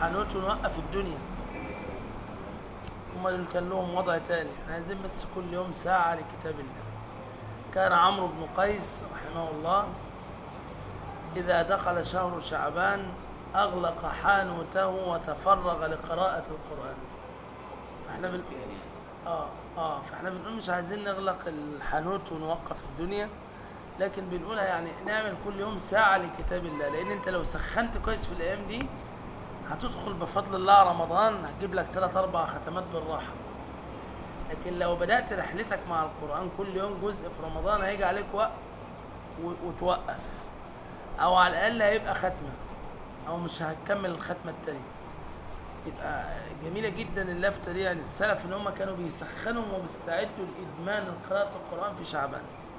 الحانوت ونوقف الدنيا هم اللي كان لهم وضع تاني احنا عايزين بس كل يوم ساعة لكتاب الله كان عمرو بن قيس رحمه الله إذا دخل شهر شعبان أغلق حانوته وتفرغ لقراءة القرآن فاحنا بن... اه اه فاحنا بنقول مش عايزين نغلق الحانوت ونوقف الدنيا لكن بنقولها يعني نعمل كل يوم ساعة لكتاب الله لأن أنت لو سخنت كويس في الأيام دي هتدخل بفضل الله رمضان هتجيب لك ثلاث أربع ختمات بالراحة لكن لو بدأت رحلتك مع القرآن كل يوم جزء في رمضان هيجي عليك وقت و- وتوقف أو على الأقل هيبقى ختمة أو مش هتكمل الختمة التانية يبقى جميلة جدا اللفتة دي يعني السلف إن هم كانوا بيسخنوا وبيستعدوا لإدمان قراءة القرآن في شعبان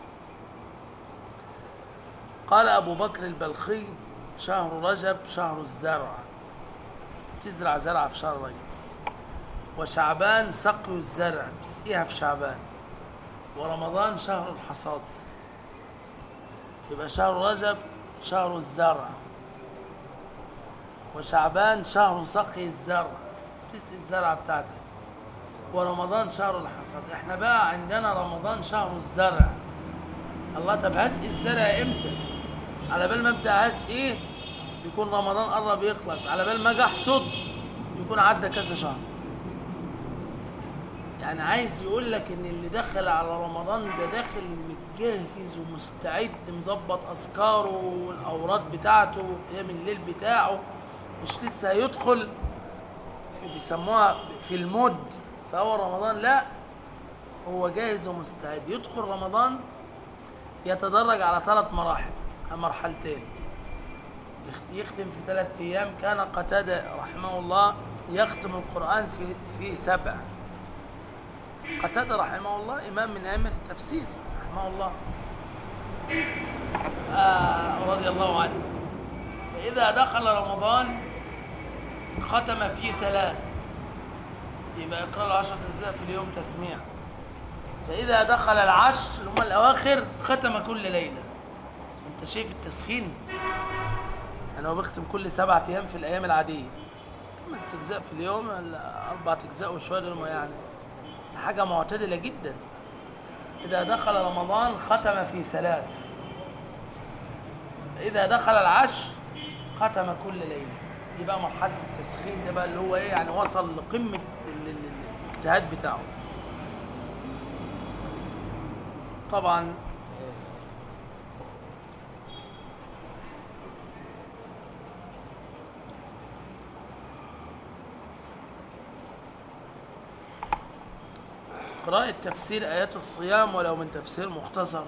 قال أبو بكر البلخي شهر رجب شهر الزرع تزرع زرعة في شهر رجب وشعبان سقي الزرع بسقيها في شعبان ورمضان شهر الحصاد يبقى شهر رجب شهر الزرع وشعبان شهر سقي الزرع تسقي الزرعة بتاعتك ورمضان شهر الحصاد احنا بقى عندنا رمضان شهر الزرع الله طب هسقي الزرع امتى على بال ما ابدا هسقيه يكون رمضان قرب يخلص على بال ما اجي احصد يكون عدى كذا شهر يعني عايز يقول لك ان اللي دخل على رمضان ده داخل متجهز ومستعد مظبط اذكاره والاوراد بتاعته وقيام الليل بتاعه مش لسه هيدخل في بيسموها في المود في اول رمضان لا هو جاهز ومستعد يدخل رمضان يتدرج على ثلاث مراحل مرحلتين يخت- يختم في ثلاث ايام كان قتاده رحمه الله يختم القران في في سبع قتاده رحمه الله امام من ائمه التفسير رحمه الله آه رضي الله عنه فاذا دخل رمضان ختم في ثلاث يبقى يقرا له 10 اجزاء في اليوم تسميع فاذا دخل العشر اللي هم الاواخر ختم كل ليله انت شايف التسخين يعني هو بيختم كل سبعة ايام في الايام العاديه خمس اجزاء في اليوم ولا اربع اجزاء وشويه دول ما يعني حاجه معتدله جدا اذا دخل رمضان ختم في ثلاث فاذا دخل العشر ختم كل ليله دي بقى مرحله التسخين ده بقى اللي هو ايه يعني وصل لقمه ال- ال- الاجتهاد بتاعه طبعا قراءة تفسير آيات الصيام ولو من تفسير مختصر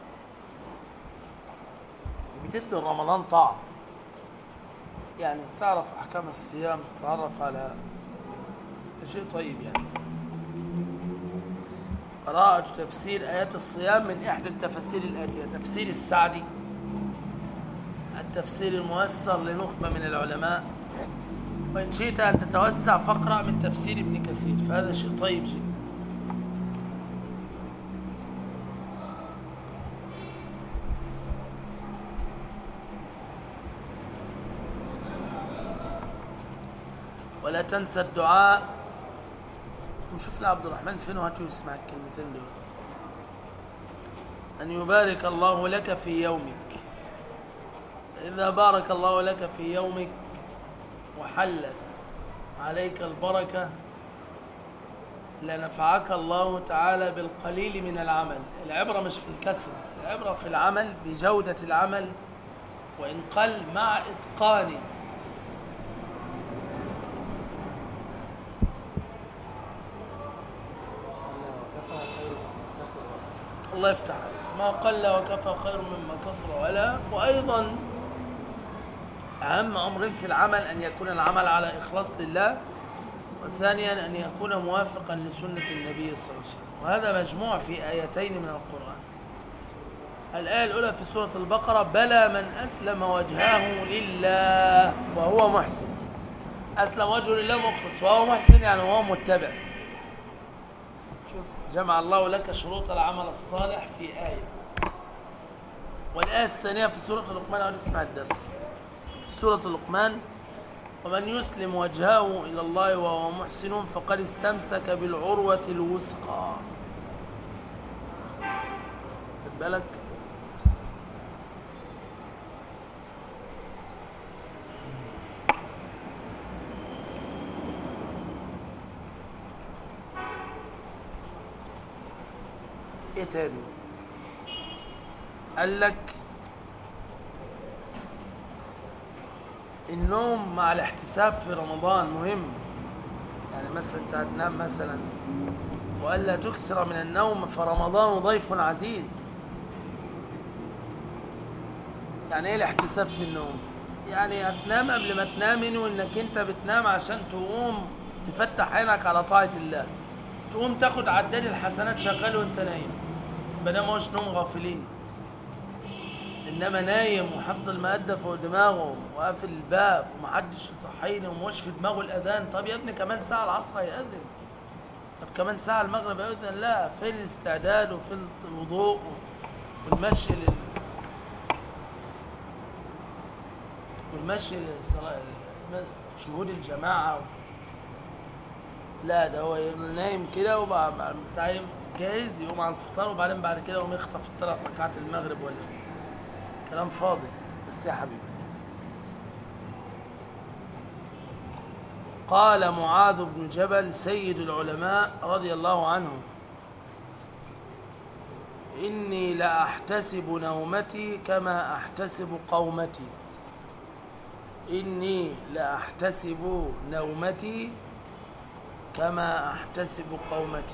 بتدي رمضان طعم يعني تعرف أحكام الصيام تعرف على شيء طيب يعني قراءة تفسير آيات الصيام من إحدى التفاسير الآتية تفسير السعدي التفسير الميسر لنخبة من العلماء وإن شئت أن تتوسع فاقرأ من تفسير ابن كثير فهذا شيء طيب جدا ولا تنسى الدعاء نشوف لي عبد الرحمن فين وهاتوا يسمع الكلمتين دول أن يبارك الله لك في يومك إذا بارك الله لك في يومك وحلت عليك البركة لنفعك الله تعالى بالقليل من العمل العبرة مش في الكثرة العبرة في العمل بجودة العمل وإن قل مع إتقانه الله يفتح عليك ما قل وكفى خير مما كثر ولا وأيضا أهم أمر في العمل أن يكون العمل على إخلاص لله وثانيا أن يكون موافقا لسنة النبي صلى الله عليه وسلم وهذا مجموع في آيتين من القرآن الآية الأولى في سورة البقرة بلى من أسلم وجهه لله وهو محسن أسلم وجهه لله مخلص وهو محسن يعني وهو متبع شوف جمع الله لك شروط العمل الصالح في آية والآية الثانية في سورة لقمان أو نسمع الدرس في سورة لقمان ومن يسلم وجهه إلى الله وهو محسن فقد استمسك بالعروة الوثقى خد بالك ايه تاني قال لك النوم مع الاحتساب في رمضان مهم يعني مثلا انت هتنام مثلا والا تكثر من النوم فرمضان ضيف عزيز يعني ايه الاحتساب في النوم يعني هتنام قبل ما تنام انه انك انت بتنام عشان تقوم تفتح عينك على طاعه الله تقوم تاخد عداد الحسنات شغال وانت نايم يبقى ده مش نوم غافلين انما نايم وحاطط المقده فوق دماغه وقافل الباب ومحدش يصحيني ومش في دماغه الاذان طب يا ابني كمان ساعه العصر هيأذن طب كمان ساعه المغرب هيأذن لا فين الاستعداد وفين الوضوء والمشي لل والمشي للصلاة شهود الجماعة لا ده هو يبقى نايم كده وبعد بتاع جاهز يقوم على الفطار وبعدين بعد كده يقوم يخطف الثلاث ركعات المغرب ولا كلام فاضي بس يا حبيبي قال معاذ بن جبل سيد العلماء رضي الله عنه إني لأحتسب نومتي كما أحتسب قومتي إني لأحتسب نومتي كما أحتسب قومتي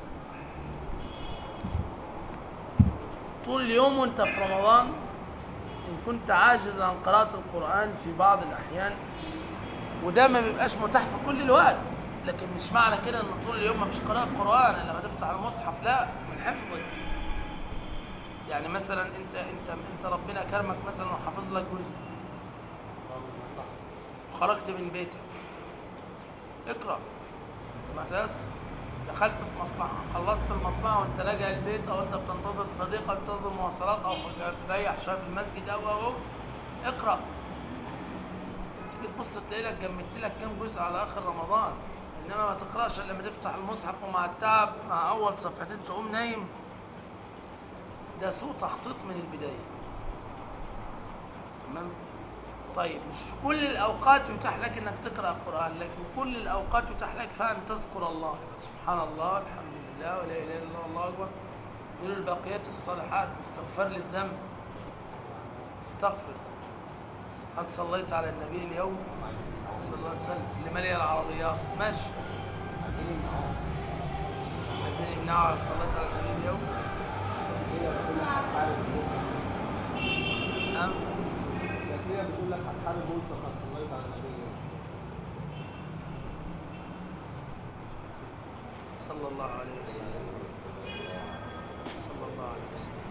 طول اليوم وانت في رمضان إن كنت عاجز عن قراءة القرآن في بعض الأحيان وده ما بيبقاش متاح في كل الوقت لكن مش معنى كده ان طول اليوم ما فيش قراءة قرآن لما تفتح المصحف لا من حفظك يعني مثلا انت انت انت ربنا كرمك مثلا وحافظ لك جزء خرجت من بيتك اقرأ ما تيسر دخلت في مصلحة خلصت المصلحة وانت راجع البيت او انت بتنتظر صديقك بتنتظر مواصلات او تريح شوية في المسجد او او او اقرأ تيجي تبص تلاقي لك جمدت لك كام جزء على اخر رمضان انما ما تقراش الا لما تفتح المصحف ومع التعب مع اول صفحتين تقوم نايم ده سوء تخطيط من البداية تمام طيب مش في كل الأوقات يتاح لك أنك تقرأ قرآن لكن كل الأوقات يتاح لك فأن تذكر الله سبحان الله الحمد لله ولا إله إلا الله الله أكبر من الباقيات الصالحات استغفر للذنب استغفر هل صليت على النبي اليوم صلى الله عليه وسلم لمليء العربيات ماشي عايزين يمنعوا هل صليت على النبي اليوم نعم هي بتقول لك هتحارب بولصة قد صليت على النبي صلى الله عليه وسلم صلى الله عليه وسلم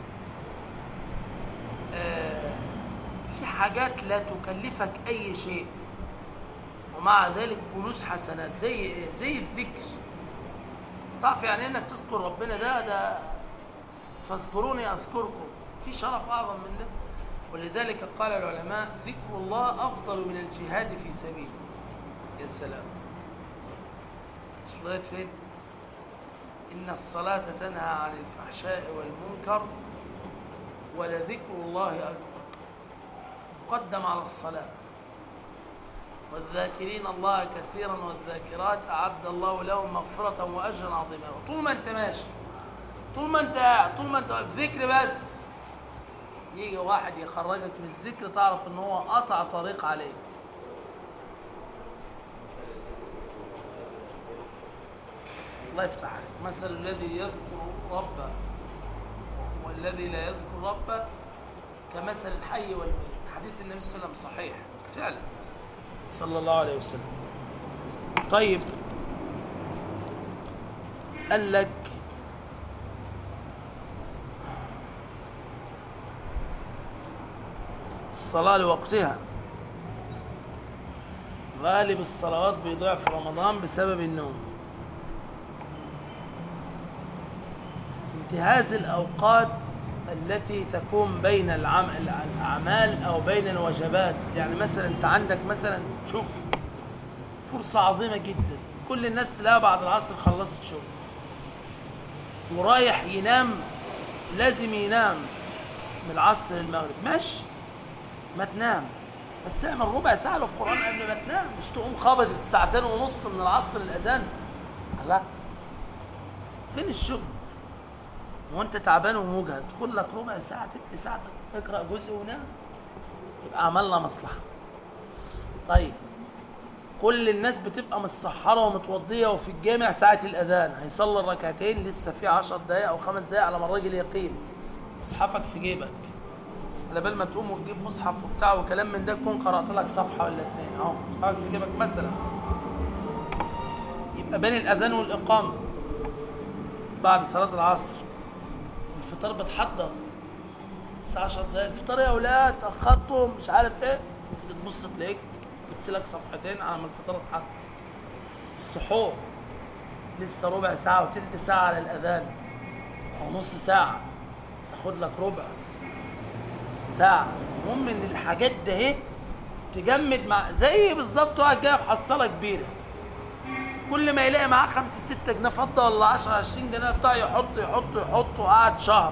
آه في حاجات لا تكلفك أي شيء ومع ذلك كنوز حسنات زي إيه؟ زي الذكر تعرف يعني انك تذكر ربنا ده ده فاذكروني اذكركم في شرف اعظم من ده ولذلك قال العلماء ذكر الله افضل من الجهاد في سبيله يا سلام مش لغايه فين ان الصلاه تنهى عن الفحشاء والمنكر ولذكر الله اكبر مقدم على الصلاه والذاكرين الله كثيرا والذاكرات أعد الله لهم مغفرة وأجرا عظيما طول ما أنت ماشي طول ما أنت قاعد طول ما أنت في ذكر بس يجي واحد يخرجك من الذكر تعرف ان هو قطع طريق عليك الله يفتح عليك مثل الذي يذكر ربه والذي لا يذكر ربه كمثل الحي والميت حديث النبي صلى الله عليه وسلم صحيح فعلا صلى الله عليه وسلم طيب قال لك الصلاة لوقتها غالب الصلوات بيضيع في رمضان بسبب النوم انتهاز الأوقات التي تكون بين العم... الأعمال أو بين الوجبات يعني مثلا أنت عندك مثلا شوف فرصة عظيمة جدا كل الناس تلاقيها بعد العصر خلصت شغل ورايح ينام لازم ينام من العصر للمغرب ماشي ما تنام بس اعمل ربع ساعة للقرآن قبل ما تنام مش تقوم خابط الساعتين ونص من العصر للأذان لا فين الشغل وانت تعبان ومجهد خد لك ربع ساعة تلت ساعة اقرأ جزء ونام يبقى عملنا مصلحة طيب كل الناس بتبقى متسحرة ومتوضية وفي الجامع ساعة الأذان هيصلي الركعتين لسه في عشر دقايق أو خمس دقايق على ما الراجل يقيم مصحفك في جيبك على بال ما تقوم وتجيب مصحف وبتاع وكلام من ده تكون قرأت لك صفحة ولا اثنين أهو مصحفك في جيبك مثلا يبقى بين الأذان والإقامة بعد صلاة العصر الفطار بتحضر الساعة 10 دقايق الفطار يا أولاد تأخرتم مش عارف إيه تبص تلاقيك جبت لك صفحتين على ما الفطار اتحط السحور لسه ربع ساعة وتلت ساعة على الأذان أو نص ساعة تاخد لك ربع ساعة المهم إن الحاجات ده إيه تجمد مع زي بالظبط واحد جايب حصالة كبيرة كل ما يلاقي معاه خمسة ستة جنيه فضة ولا 10 20 جنيه بتاع يحط يحط يحط وقعد شهر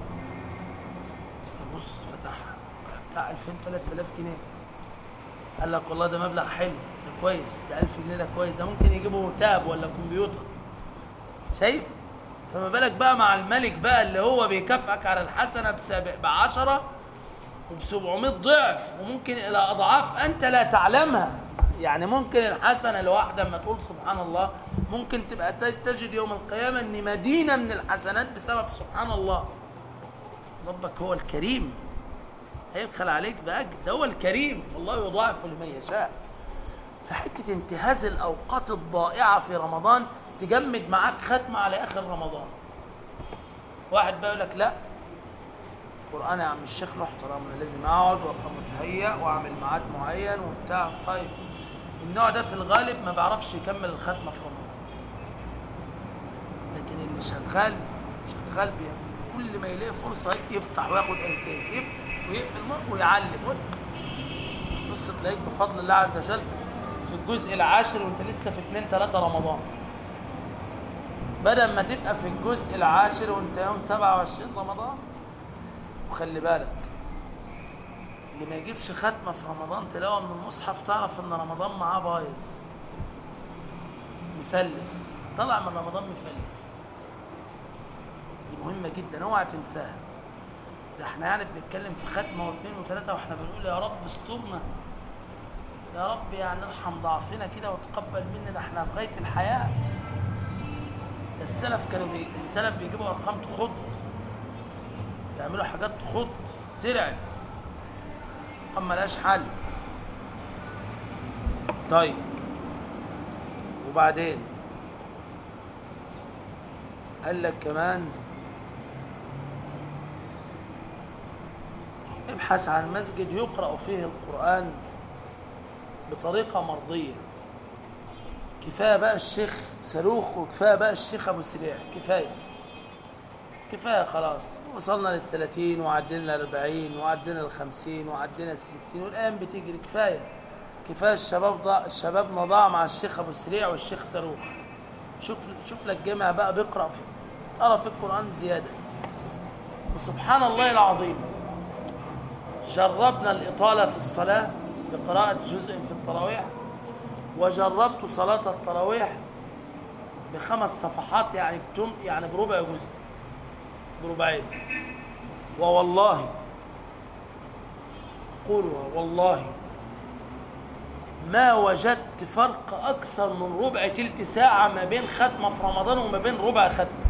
بص فتح بتاع 2000 3000 جنيه قال لك والله ده مبلغ حلو ده كويس ده 1000 جنيه ده كويس ده ممكن يجيبه تاب ولا كمبيوتر شايف فما بالك بقى مع الملك بقى اللي هو بيكافئك على الحسنه ب 10 وب 700 ضعف وممكن الى اضعاف انت لا تعلمها يعني ممكن الحسنه الواحده لما تقول سبحان الله ممكن تبقى تجد يوم القيامه ان مدينه من الحسنات بسبب سبحان الله ربك هو الكريم هيبخل عليك بأجر ده هو الكريم والله يضاعف لمن يشاء فحتة انتهاز الأوقات الضائعة في رمضان تجمد معاك ختمة على آخر رمضان واحد بقى يقول لك لا القرآن يا عم الشيخ له احترام انا لازم اقعد وابقى متهيأ واعمل ميعاد معين وبتاع طيب النوع ده في الغالب ما بيعرفش يكمل الختمة في رمضان لكن اللي شغال شغال بيه كل ما يلاقي فرصة يفتح وياخد ايتين يفتح ويقفل مخه ويعلم بص تلاقيك بفضل الله عز وجل في الجزء العاشر وانت لسه في 2 3 رمضان بدل ما تبقى في الجزء العاشر وانت يوم 27 رمضان وخلي بالك اللي ما يجيبش ختمه في رمضان تلاقوها من المصحف تعرف ان رمضان معاه بايظ مفلس طلع من رمضان مفلس دي مهمه جدا اوعى تنساها ده احنا يعني بنتكلم في ختمه واثنين وثلاثه واحنا بنقول يا رب استرنا يا رب يعني ارحم ضعفنا كده وتقبل منا ده احنا في غايه الحياه ده السلف كانوا بي... السلف بيجيبوا ارقام تخض بيعملوا حاجات تخض ترعب ارقام ملهاش حل طيب وبعدين قال لك كمان ابحث عن مسجد يقرأ فيه القرآن بطريقة مرضية كفاية بقى الشيخ صاروخ وكفاية بقى الشيخ أبو سريع كفاية كفاية خلاص وصلنا للثلاثين وعدينا الأربعين وعدينا الخمسين وعدينا الستين والآن بتجري كفاية كفاية الشباب ضاع الشباب ضاع مع الشيخ أبو سريع والشيخ صاروخ شوف شوف لك جامع بقى بيقرأ في قرأ في القرآن زيادة وسبحان الله العظيم جربنا الإطالة في الصلاة بقراءة جزء في التراويح وجربت صلاة التراويح بخمس صفحات يعني بتم يعني بربع جزء بربعين ووالله أقولها والله ما وجدت فرق أكثر من ربع تلت ساعة ما بين ختمة في رمضان وما بين ربع ختمة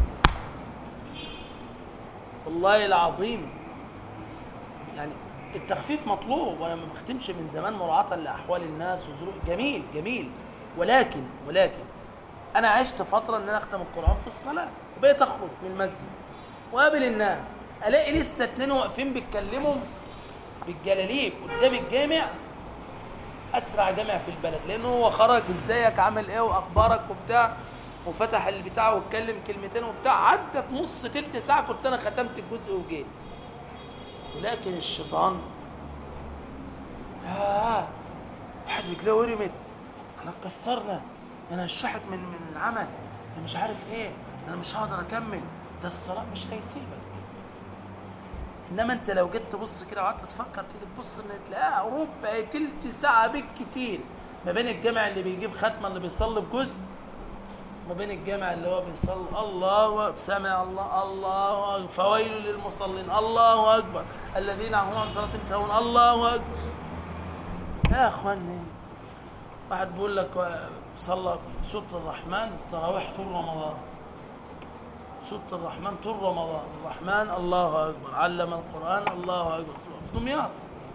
والله العظيم يعني التخفيف مطلوب وانا ما بختمش من زمان مراعاة لاحوال الناس وظروف جميل جميل ولكن ولكن انا عشت فتره ان انا اختم القران في الصلاه وبقيت اخرج من المسجد وقابل الناس الاقي لسه اتنين واقفين بيتكلموا بالجلاليب قدام الجامع اسرع جامع في البلد لانه هو خرج ازيك عامل ايه واخبارك وبتاع وفتح البتاع واتكلم كلمتين وبتاع عدت نص تلت ساعه كنت انا ختمت الجزء وجيت ولكن الشيطان آه واحد رجليه ورمت احنا اتكسرنا انا هشحت من من العمل انا مش عارف ايه انا مش هقدر اكمل ده الصلاه مش هيسيبك انما انت لو جيت تبص كده وقعدت تفكر تيجي تبص ان تلاقيها ربع تلت ساعه بالكتير ما بين الجامع اللي بيجيب ختمه اللي بيصلي بجزء ما بين الجامع اللي هو بيصلي الله أكبر سمع الله الله أكبر فويل للمصلين الله اكبر الذين هم عن صلاتهم سهون الله اكبر يا اخواني واحد بيقول لك صلى سوره الرحمن تراويح طول رمضان سوره الرحمن طول رمضان الرحمن الله اكبر علم القران الله اكبر في دمياط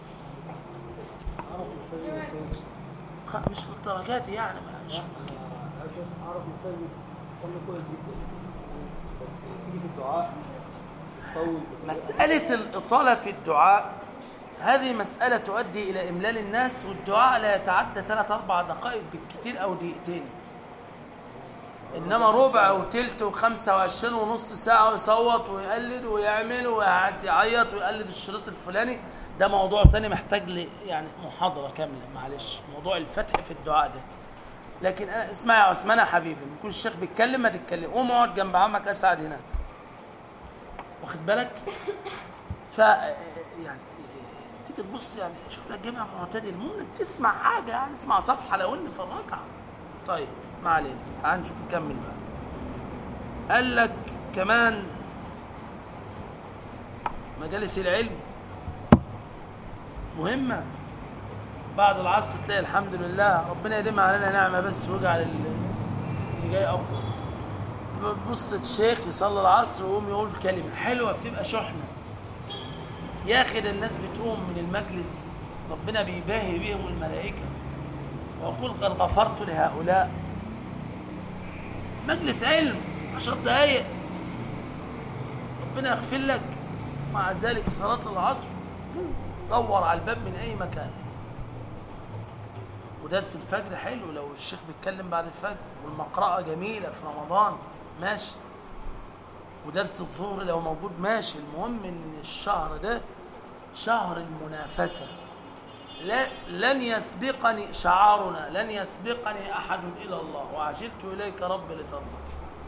اعرف مساجد مساجد خ- مش للدرجات دي يعني ما- مش عشان اعرف مساجد صلي كويس جدا بس تيجي في الدعاء تطول مسألة الإطالة في الدعاء هذه مسألة تؤدي إلى إملال الناس والدعاء لا يتعدى ثلاث أربع دقائق بالكثير أو دقيقتين إنما ربع وتلت وخمسة وعشرين ونص ساعة ويصوت ويقلد ويعمل وعايز يعيط ويقلد الشريط الفلاني ده موضوع تاني محتاج لي يعني محاضرة كاملة معلش موضوع الفتح في الدعاء ده لكن أنا اسمع يا عثمان يا حبيبي لما يكون الشيخ بيتكلم ما تتكلم قوم اقعد جنب عمك اسعد هناك واخد بالك ف يعني تيجي تبص يعني شوف لك جامع معتدل المهم تسمع حاجه يعني اسمع صفحه لو ان في الركعه طيب ما علينا تعال نشوف نكمل بقى قال لك كمان مجالس العلم مهمه بعد العصر تلاقي الحمد لله ربنا يديم علينا نعمه بس ويجعل اللي جاي افضل بص الشيخ يصلي العصر ويقوم يقول كلمة حلوة بتبقى شحنة ياخد الناس بتقوم من المجلس ربنا بيباهي بيهم الملائكة ويقول قد غفرت لهؤلاء مجلس علم عشر دقايق ربنا يغفر لك مع ذلك صلاة العصر دور على الباب من أي مكان ودرس الفجر حلو لو الشيخ بيتكلم بعد الفجر والمقرأة جميلة في رمضان ماشي ودرس الظهر لو موجود ماشي المهم ان الشهر ده شهر المنافسة لا لن يسبقني شعارنا لن يسبقني أحد إلى الله وعجلت إليك رب لترضى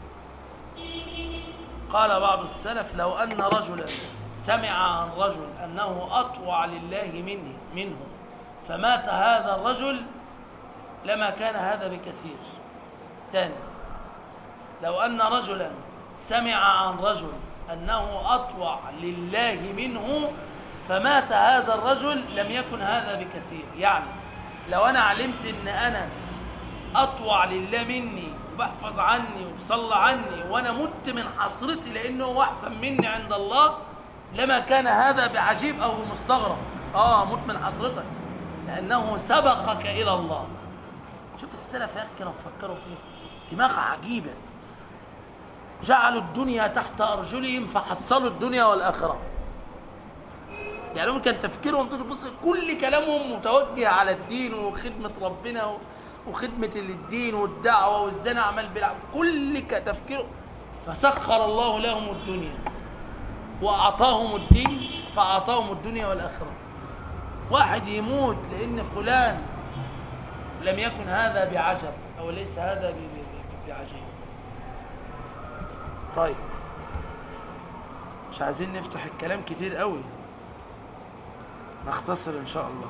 قال بعض السلف لو أن رجلا سمع عن رجل أنه أطوع لله منه منه فمات هذا الرجل لما كان هذا بكثير ثاني لو أن رجلا سمع عن رجل أنه أطوع لله منه فمات هذا الرجل لم يكن هذا بكثير يعني لو أنا علمت أن أنس أطوع لله مني وبحفظ عني وبصلى عني وأنا مت من حسرتي لأنه هو أحسن مني عند الله لما كان هذا بعجيب أو بمستغرب آه مت من حسرتك لأنه سبقك إلى الله شوف السلف يا أخي كانوا بيفكروا فيه دماغ عجيبة جعلوا الدنيا تحت أرجلهم فحصلوا الدنيا والآخرة يعني هم كان تفكيرهم تيجي تبص كل كلامهم متوجه على الدين وخدمة ربنا و- وخدمة الدين والدعوة وازاي نعمل بالعمل كل ك- تفكيره فسخر الله لهم الدنيا وأعطاهم الدين فأعطاهم الدنيا والآخرة واحد يموت لأن فلان لم يكن هذا بعجب أو ليس هذا ب- ب- ب- بعجيب طيب مش عايزين نفتح الكلام كتير قوي نختصر ان شاء الله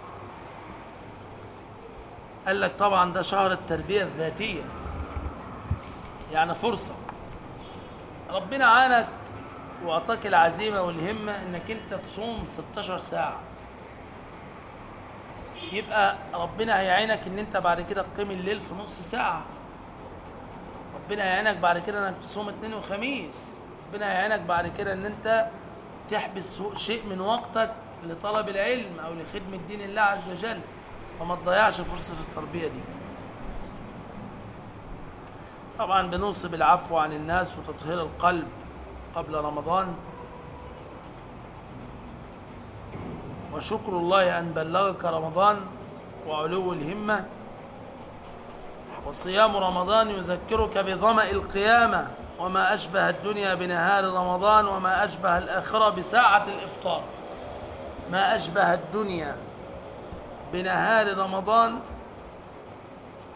قال لك طبعا ده شهر التربية الذاتية يعني فرصة ربنا عانك واعطاك العزيمة والهمة انك انت تصوم 16 ساعة يبقى ربنا هيعينك ان انت بعد كده تقيم الليل في نص ساعة ربنا هيعينك بعد كده انك تصوم اثنين وخميس ربنا هيعينك بعد كده ان انت تحبس شيء من وقتك لطلب العلم او لخدمة دين الله عز وجل وما تضيعش فرصة التربية دي طبعا بنوصي العفو عن الناس وتطهير القلب قبل رمضان وشكر الله أن بلغك رمضان وعلو الهمة وصيام رمضان يذكرك بظمأ القيامة وما أشبه الدنيا بنهار رمضان وما أشبه الآخرة بساعة الإفطار ما أشبه الدنيا بنهار رمضان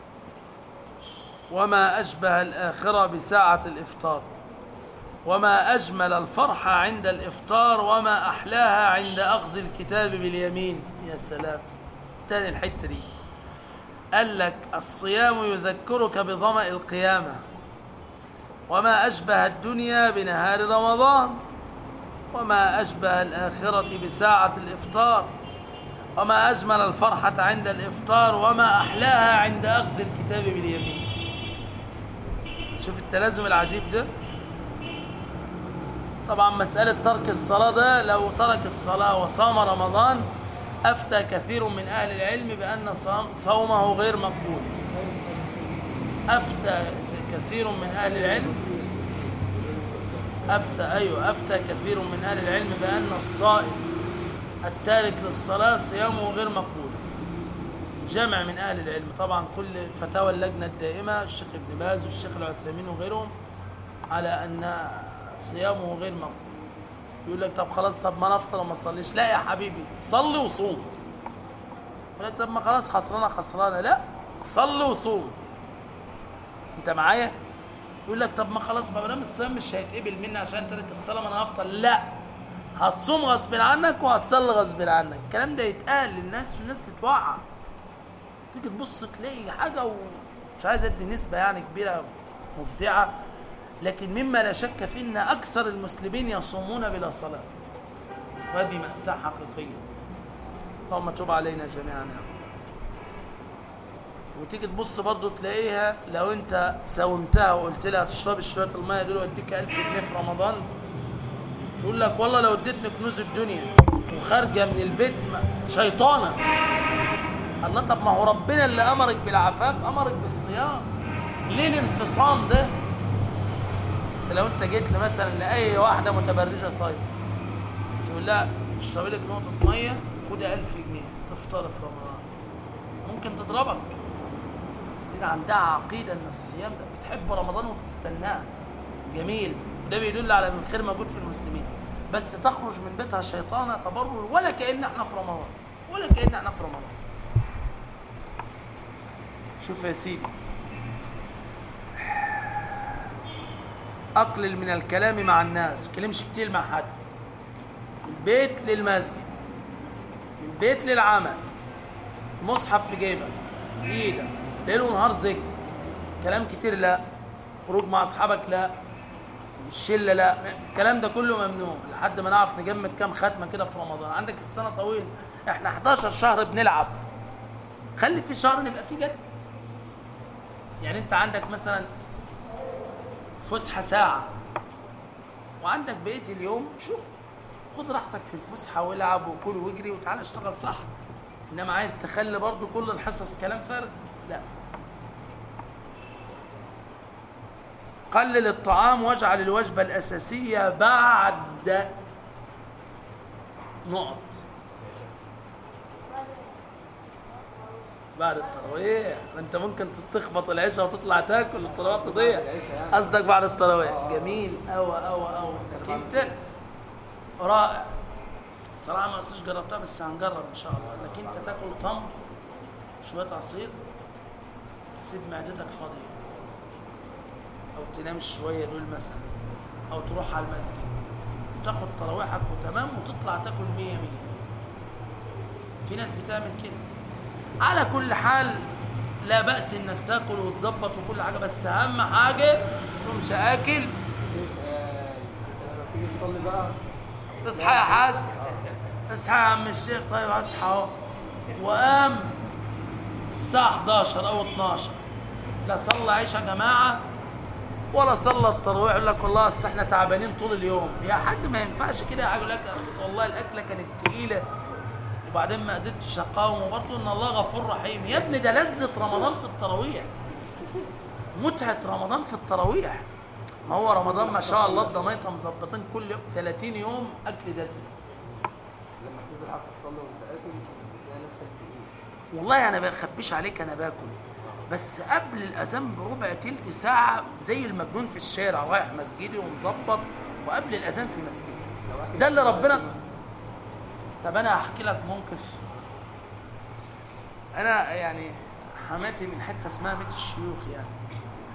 وما أشبه الآخرة بساعة الإفطار وما أجمل الفرحة عند الإفطار وما أحلاها عند أخذ الكتاب باليمين يا سلام تاني الحتة دي قال لك الصيام يذكرك بظمأ القيامة وما أشبه الدنيا بنهار رمضان وما أشبه الآخرة بساعة الإفطار وما أجمل الفرحة عند الإفطار وما أحلاها عند أخذ الكتاب باليمين شوف التلازم العجيب ده طبعا مسألة ترك الصلاة ده لو ترك الصلاة وصام رمضان أفتى كثير من أهل العلم بأن صام- صومه غير مقبول أفتى كثير من أهل العلم أفتى أيوة أفتى كثير من أهل العلم بأن الصائم التارك للصلاة صيامه غير مقبول جمع من أهل العلم طبعا كل فتاوى اللجنة الدائمة الشيخ ابن باز والشيخ العثيمين وغيرهم على أن صيامه غير مقبول يقول لك طب خلاص طب ما نفطر وما اصليش لا يا حبيبي صلي وصوم يقول لك طب ما خلاص خسرانه خسرانه لا صلي وصوم انت معايا يقول لك طب ما خلاص ما دام الصيام مش هيتقبل مني عشان ترك الصلاه ما انا هفطر لا هتصوم غصب عنك وهتصلي غصب عنك الكلام ده يتقال للناس الناس تتوعى تيجي تبص تلاقي حاجه ومش عايز ادي نسبه يعني كبيره مفزعه لكن مما لا شك فيه ان اكثر المسلمين يصومون بلا صلاه وهذه ماساه حقيقيه اللهم تب علينا جميعا يا رب وتيجي تبص برضه تلاقيها لو انت ساومتها وقلت لها تشربي شويه الميه دول واديك 1000 جنيه في رمضان تقول لك والله لو اديتني كنوز الدنيا وخارجه من البيت ما- شيطانه الله طب ما هو ربنا اللي امرك بالعفاف امرك بالصيام ليه الانفصام ده لو انت جيت لي مثلا لاي واحده متبرجه صايمه تقول لها اشربي لك نقطه ميه خدي 1000 جنيه تفطر في رمضان ممكن تضربك لان عندها عقيده ان الصيام ده بتحب رمضان وبتستناه جميل وده بيدل على ان الخير موجود في المسلمين بس تخرج من بيتها شيطانه تبرر ولا كان احنا في رمضان ولا كان احنا في رمضان شوف يا سيدي أقلل من الكلام مع الناس ما تكلمش كتير مع حد من البيت للمسجد من البيت للعمل مصحف في جيبك في ايدك ليل ونهار ذكر كلام كتير لا خروج مع اصحابك لا الشله لا الكلام ده كله ممنوع لحد ما نعرف نجمد كام ختمه كده في رمضان عندك السنه طويل احنا 11 شهر بنلعب خلي في شهر نبقى فيه جد يعني انت عندك مثلا فسحه ساعه وعندك بقيه اليوم شوف خد راحتك في الفسحه والعب وكل واجري وتعالى اشتغل صح انما عايز تخلي برضو كل الحصص كلام فارغ لا قلل الطعام واجعل الوجبه الاساسيه بعد نقط بعد التراويح ما انت ممكن تخبط العشاء وتطلع تاكل التراويح تضيع قصدك بعد التراويح جميل أوى أوى أوى لكن انت رائع صراحه ما اصلش جربتها بس هنجرب ان شاء الله انك انت تاكل تمر شويه عصير تسيب معدتك فاضيه او تنام شويه دول مثلا او تروح على المسجد وتاخد تراويحك وتمام وتطلع تاكل مية مية في ناس بتعمل كده على كل حال لا بأس انك تاكل وتظبط وكل حاجه بس اهم حاجه تقومش اكل لما تيجي تصلي بقى اصحى يا حاج اصحى يا عم الشيخ طيب اصحى اهو وقام الساعة 11 أو 12 لا صلى عشاء جماعة ولا صلى التراويح يقول لك والله أصل احنا تعبانين طول اليوم يا حاج ما ينفعش كده يا حاج يقول لك أصل والله الأكلة كانت تقيلة وبعدين ما قدرتش أقاوم وبرضه إن الله غفور رحيم يا ابني ده لذة رمضان في التراويح متعة رمضان في التراويح ما هو رمضان ما شاء الله الضمايطة مظبطين كل يوم 30 يوم أكل دسم لما تنزل حتى تصلي وانت اكل بتلاقي نفسك تقيل والله انا ما بخبيش عليك انا باكل بس قبل الاذان بربع تلت ساعه زي المجنون في الشارع رايح مسجدي ومظبط وقبل الاذان في مسجدي ده اللي ربنا طب انا هحكي لك موقف انا يعني حماتي من حته اسمها بيت الشيوخ يعني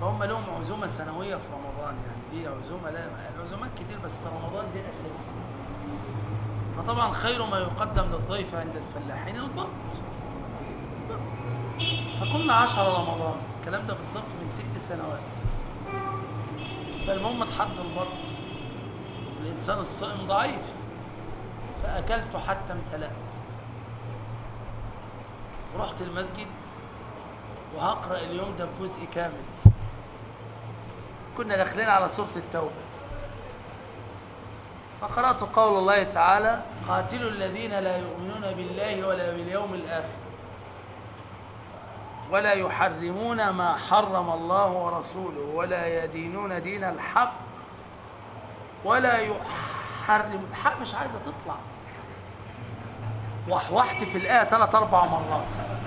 فهم لهم عزومة سنوية في رمضان يعني دي عزومة لا العزومات كتير بس رمضان دي أساسي فطبعا خير ما يقدم للضيف عند الفلاحين البط فكنا عشر رمضان الكلام ده بالظبط من ست سنوات فالمهم اتحط البط الإنسان الصائم ضعيف فأكلت حتى امتلأت ورحت المسجد وهقرأ اليوم ده بجزء كامل كنا داخلين على سورة التوبة فقرأت قول الله تعالى قاتلوا الذين لا يؤمنون بالله ولا باليوم الآخر ولا يحرمون ما حرم الله ورسوله ولا يدينون دين الحق ولا يحرم الحق مش عايزة تطلع وحوحت في الآية ثلاث أربع مرات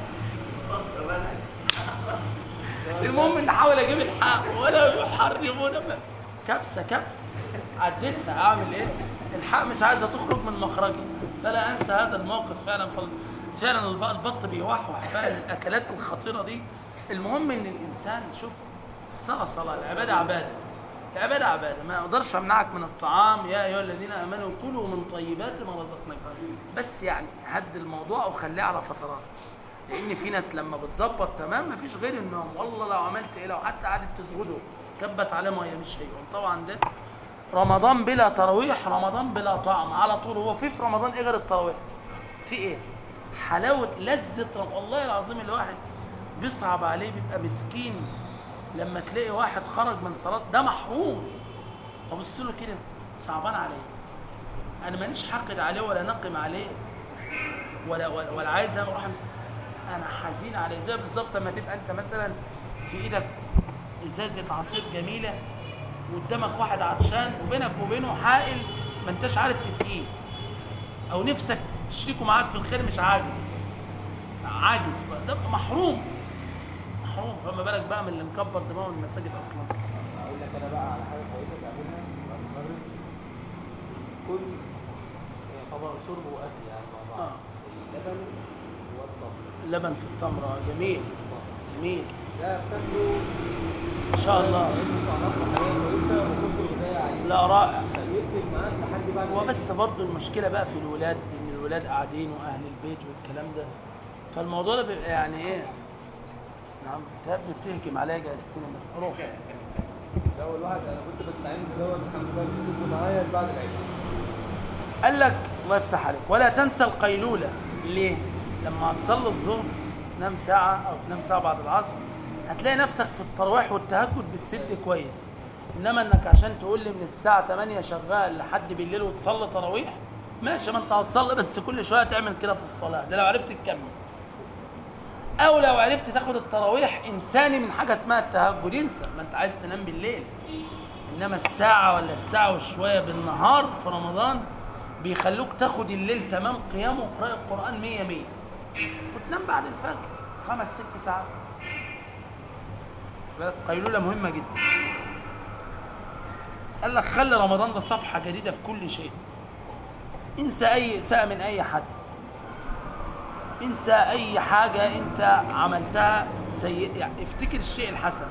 المهم ان احاول اجيب الحق ولا يحرمون ما- كبسه كبسه عديتها اعمل ايه الحق مش عايزه تخرج من مخرجي فلا انسى هذا الموقف فعلا فل... فعلا الب- البط بيوحوح فعلا الاكلات الخطيره دي المهم ان الانسان شوف الصلاه صلاه العباده عباده العباده عباده ما اقدرش امنعك من الطعام يا ايها الذين امنوا كلوا من طيبات ما رزقناكم بس يعني هد الموضوع وخليه على فترات لان في ناس لما بتظبط تمام مفيش غير النوم والله لو عملت ايه لو حتى قعدت تزغده كبت عليه ميه مش هيقوم طبعا ده رمضان بلا تراويح رمضان بلا طعم على طول هو في في رمضان ايه غير التراويح في ايه حلاوه لذه رم... والله العظيم الواحد بيصعب عليه بيبقى مسكين لما تلاقي واحد خرج من صلاه ده محروم ابص له كده صعبان عليه انا مانيش حاقد عليه ولا نقم عليه ولا ولا, ولا عايز اروح أمس- انا حزين عليه زي بالظبط لما تبقى انت مثلا في ايدك ازازه عصير جميله وقدامك واحد عطشان وبينك وبينه حائل ما انتش عارف تسقيه او نفسك تشريكه معاك في الخير مش عاجز عاجز بقى ده بقى محروم محروم فما بالك بقى من اللي مكبر دماغه من المساجد اصلا اقول لك انا بقى على حاجه كويسه تعملها بعد المغرب كل طبعا شرب واكل يعني مع بعض آه. اللبن والطبخ اللبن في التمر آه، جميل جميل ده بتاكله ان شاء الله لانه سعرات حراريه كويسه وكتب غذائيه عاليه لا رائع فبيفرق معاك لحد بعد هو بس برضه المشكله بقى في الولاد ان الولاد قاعدين واهل البيت والكلام ده فالموضوع ده بيبقى يعني ايه نعم انت يا ابني بتهجم عليا جايزتين روح ده اول واحد انا كنت بستعين بدوت الحمد لله بيسيبه معايا بعد العشاء قال لك الله يفتح عليك ولا تنسى القيلوله ليه؟ لما هتصلي الظهر تنام ساعه او تنام ساعه بعد العصر هتلاقي نفسك في التراويح والتهجد بتسد كويس انما انك عشان تقول لي من الساعه 8 شغال لحد بالليل وتصلي تراويح ماشي ما انت هتصلي بس كل شويه تعمل كده في الصلاه ده لو عرفت تكمل او لو عرفت تاخد التراويح انساني من حاجه اسمها التهجد انسى ما انت عايز تنام بالليل انما الساعه ولا الساعه وشويه بالنهار في رمضان بيخلوك تاخد الليل تمام قيام وقراءة القرآن مية مية وتنام بعد الفجر خمس ست ساعات قيلولة مهمة جدا قال لك خلي رمضان ده صفحة جديدة في كل شيء انسى أي إساءة من أي حد انسى أي حاجة أنت عملتها سيئة يعني افتكر الشيء الحسن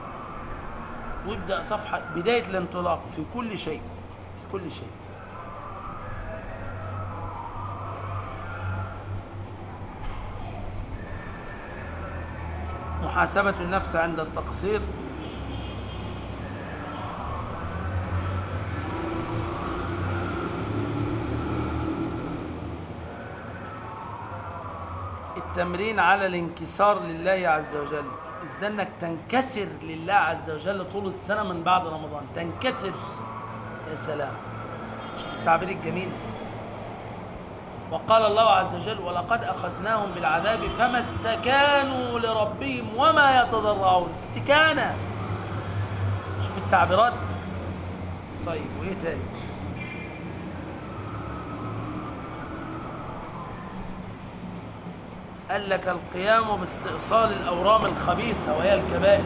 وابدأ صفحة بداية الانطلاق في كل شيء في كل شيء محاسبة النفس عند التقصير التمرين على الانكسار لله عز وجل ازاي انك تنكسر لله عز وجل طول السنة من بعد رمضان تنكسر يا سلام شوف التعبير الجميل وقال الله عز وجل ولقد أخذناهم بالعذاب فما استكانوا لربهم وما يتضرعون استكانة شوف التعبيرات طيب وإيه تاني قال لك القيام باستئصال الأورام الخبيثة وهي الكبائر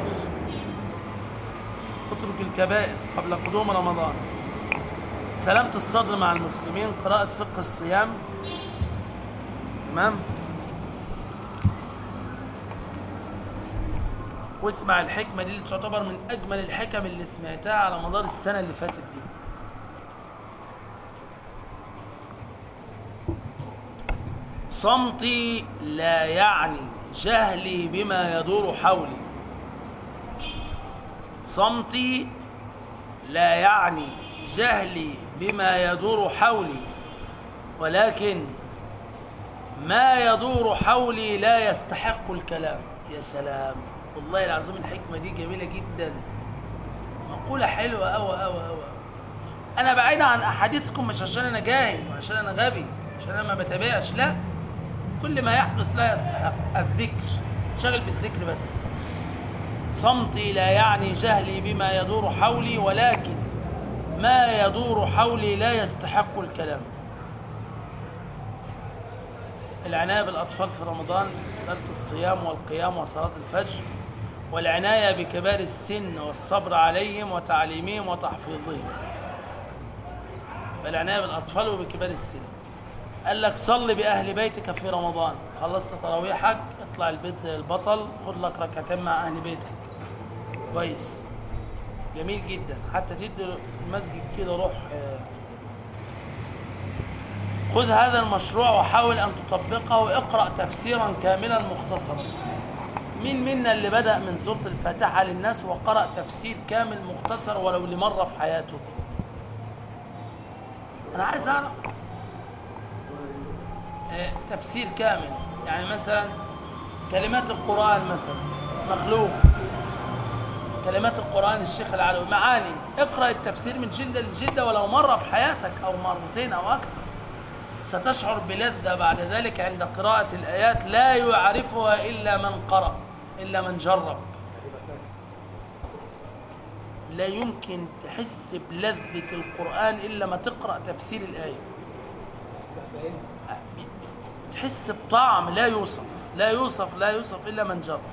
اترك الكبائر قبل قدوم رمضان سلامة الصدر مع المسلمين قراءة فقه الصيام تمام واسمع الحكمة دي اللي تعتبر من أجمل الحكم اللي سمعتها على مدار السنة اللي فاتت دي صمتي لا يعني جهلي بما يدور حولي صمتي لا يعني جهلي بما يدور حولي ولكن ما يدور حولي لا يستحق الكلام يا سلام والله العظيم الحكمة دي جميلة جدا مقولة حلوة أوي أوي أوي أنا بعيد عن أحاديثكم مش عشان أنا جاهل وعشان أنا غبي عشان أنا ما بتابعش لا كل ما يحدث لا يستحق الذكر شغل بالذكر بس صمتي لا يعني جهلي بما يدور حولي ولكن ما يدور حولي لا يستحق الكلام العناية بالأطفال في رمضان مسألة الصيام والقيام وصلاة الفجر والعناية بكبار السن والصبر عليهم وتعليمهم وتحفيظهم العناية بالأطفال وبكبار السن قال لك صل بأهل بيتك في رمضان خلصت تراويحك اطلع البيت زي البطل خد لك ركعتين مع أهل بيتك كويس جميل جدا حتى تدي المسجد كده روح آه، خذ هذا المشروع وحاول أن تطبقه اقرأ تفسيرا كاملا مختصرا مين منا اللي بدأ من سورة الفاتحة للناس وقرأ تفسير كامل مختصر ولو لمرة في حياته أنا عايز أعرف آه، تفسير كامل يعني مثلا كلمات القرآن مثلا مخلوق كلمات القرآن الشيخ العلوي معاني اقرأ التفسير من جلدة لجلدة ولو مرة في حياتك أو مرتين أو أكثر ستشعر بلذة بعد ذلك عند قراءة الآيات لا يعرفها إلا من قرأ إلا من جرب لا يمكن تحس بلذة القرآن إلا ما تقرأ تفسير الآية تحس بطعم لا يوصف لا يوصف لا يوصف إلا من جرب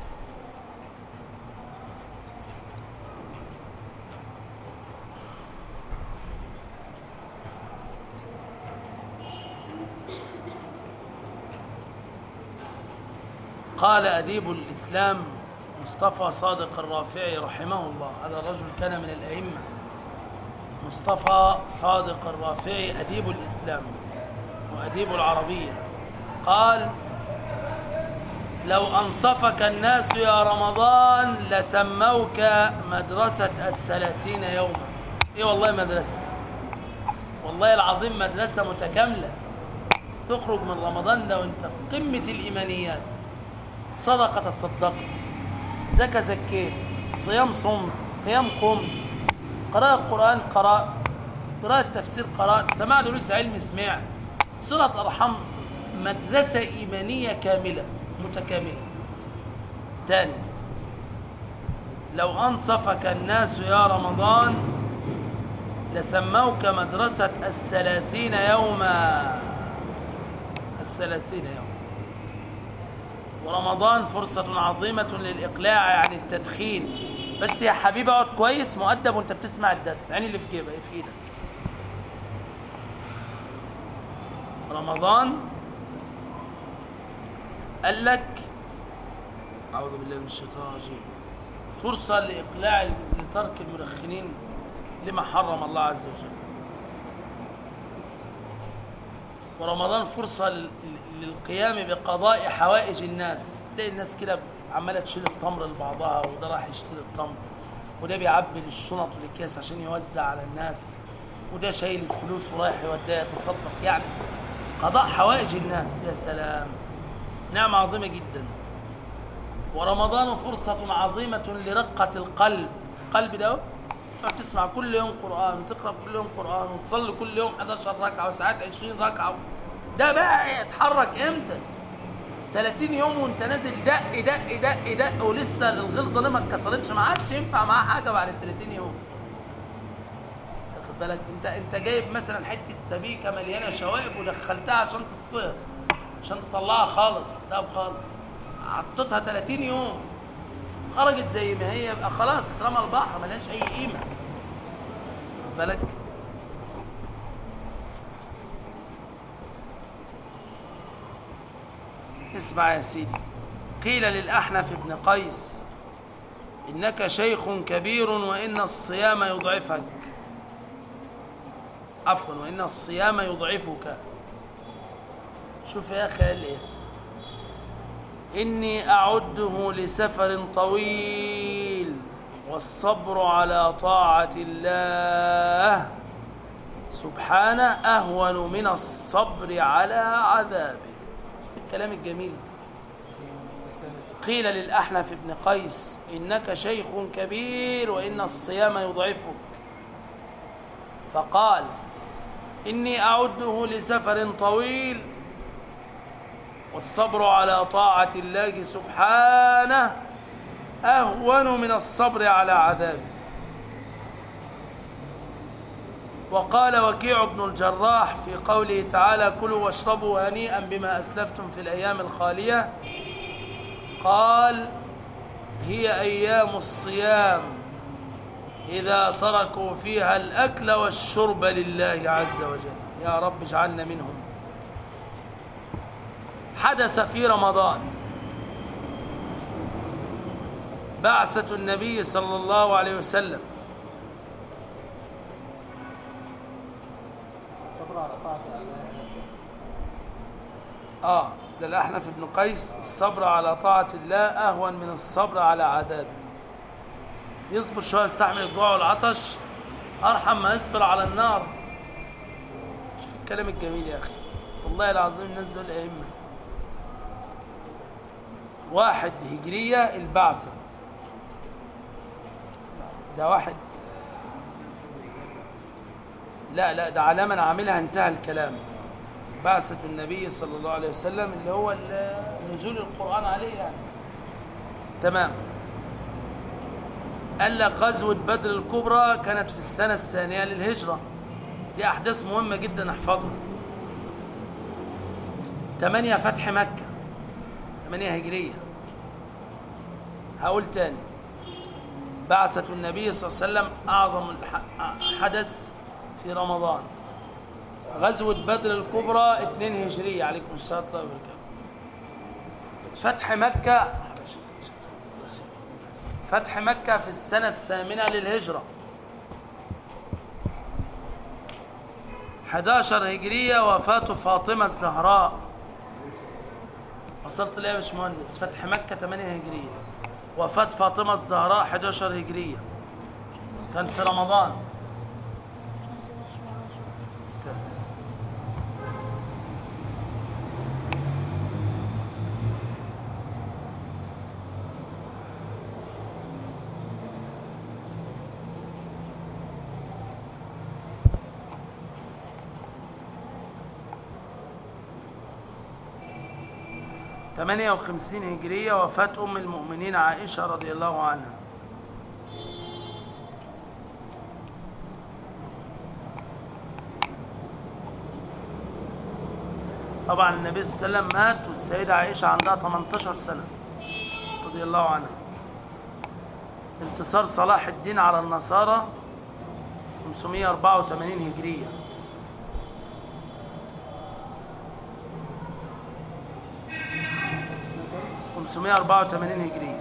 قال أديب الإسلام مصطفى صادق الرافعي رحمه الله هذا الرجل كان من الأئمة مصطفى صادق الرافعي أديب الإسلام وأديب العربية قال لو أنصفك الناس يا رمضان لسموك مدرسة الثلاثين يوما إيه والله مدرسة والله العظيم مدرسة متكاملة تخرج من رمضان لو أنت في قمة الإيمانيات صدقة تصدقت زكى زكيت صيام صمت قيام قمت قراءة قرآن قرأت قراءة تفسير قرأت سماع دروس علم سمعت صلة أرحام مدرسة إيمانية كاملة متكاملة تاني لو أنصفك الناس يا رمضان لسموك مدرسة الثلاثين يوما الثلاثين يوما ورمضان فرصة عظيمة للإقلاع عن التدخين بس يا حبيبي اقعد كويس مؤدب وانت بتسمع الدرس عيني اللي في جيبك في ايدك رمضان قال لك أعوذ بالله من الشيطان الرجيم فرصة لإقلاع لترك المدخنين لما حرم الله عز وجل ورمضان فرصة لل- للقيام بقضاء حوائج الناس تلاقي الناس كده عمالة تشيل التمر لبعضها وده راح يشتري التمر وده بيعبي الشنط والاكياس عشان يوزع على الناس وده شايل الفلوس ورايح يوديها يتصدق يعني قضاء حوائج الناس يا سلام نعمة عظيمة جدا ورمضان فرصة عظيمة لرقة القلب قلب ده تقعد تسمع كل يوم قرآن وتقرأ كل يوم قرآن وتصلي كل يوم 11 ركعة وساعات 20 ركعة ده بقى يتحرك امتى 30 يوم وانت نازل دق دق دق دق ولسه الغلظه دي ما اتكسرتش ما عادش ينفع معاه حاجه بعد ال 30 يوم تاخد بالك انت انت جايب مثلا حته سبيكه مليانه شوائب ودخلتها عشان تصير عشان تطلعها خالص ده خالص حطيتها 30 يوم خرجت زي ما هي يبقى خلاص تترمى البحر ملهاش اي قيمه خد بالك اسمع يا سيدي قيل للأحنف بن قيس إنك شيخ كبير وإن الصيام يضعفك عفوا وإن الصيام يضعفك شوف يا أخي قال إيه إني أعده لسفر طويل والصبر على طاعة الله سبحانه أهون من الصبر على عذابه الكلام الجميل قيل للأحنف بن قيس إنك شيخ كبير وإن الصيام يضعفك فقال إني أعده لسفر طويل والصبر على طاعة الله سبحانه أهون من الصبر على عذابه وقال وكيع بن الجراح في قوله تعالى كلوا واشربوا هنيئا بما أسلفتم في الأيام الخالية قال هي أيام الصيام إذا تركوا فيها الأكل والشرب لله عز وجل يا رب اجعلنا منهم حدث في رمضان بعثة النبي صلى الله عليه وسلم الصبر على طاعة الله آه ده الأحنف بن قيس الصبر على طاعة الله أهون من الصبر على عذابه يصبر شوية يستحمل الجوع والعطش أرحم ما يصبر على النار شوف الكلام الجميل يا أخي والله العظيم الناس دول أئمة واحد هجرية البعثة ده واحد لا لا ده على من عاملها انتهى الكلام بعثة النبي صلى الله عليه وسلم اللي هو ال- نزول القرآن عليه يعني تمام قال لك غزوة بدر الكبرى كانت في السنة الثانية للهجرة دي أحداث مهمة جدا احفظها ثمانية فتح مكة ثمانية هجرية هقول تاني بعثة النبي صلى الله عليه وسلم أعظم الح- حدث في رمضان غزوة بدر الكبرى اثنين هجرية عليكم السلام ورحمة الله وبركاته فتح مكة فتح مكة في السنة الثامنة للهجرة 11 هجرية وفاة فاطمة الزهراء وصلت ليه يا باشمهندس فتح مكة 8 هجرية وفاة فاطمة الزهراء 11 هجرية كان في رمضان استاذن ثمانية وخمسين هجرية وفاة أم المؤمنين عائشة رضي الله عنها طبعا النبي صلى الله عليه وسلم مات والسيدة عائشة عندها 18 سنة رضي الله عنها انتصار صلاح الدين على النصارى 584 هجرية خمسمائة أربعة وثمانين هجرية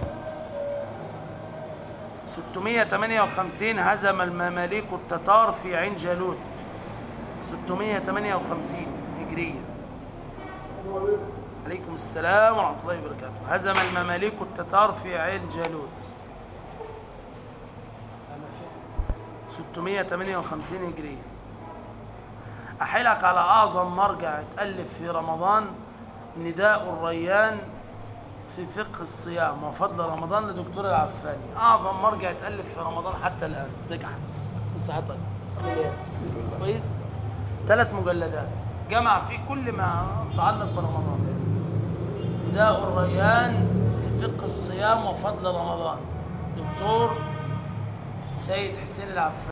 ستمائة ثمانية وخمسين هزم المماليك التتار في عين جالوت ستمائة ثمانية وخمسين هجرية عليكم السلام ورحمة الله وبركاته هزم المماليك التتار في عين جالوت 658 هجرية أحيلك على أعظم مرجع اتألف في رمضان نداء الريان في فقه الصيام وفضل رمضان لدكتور العفاني أعظم مرجع اتألف في رمضان حتى الآن ازيك يا حبيبي صحتك عامل ايه؟ كويس ثلاث مجلدات جمع فيه كل ما يتعلق برمضان نداء الريان في فقه الصيام وفضل رمضان دكتور سيد حسين العفاني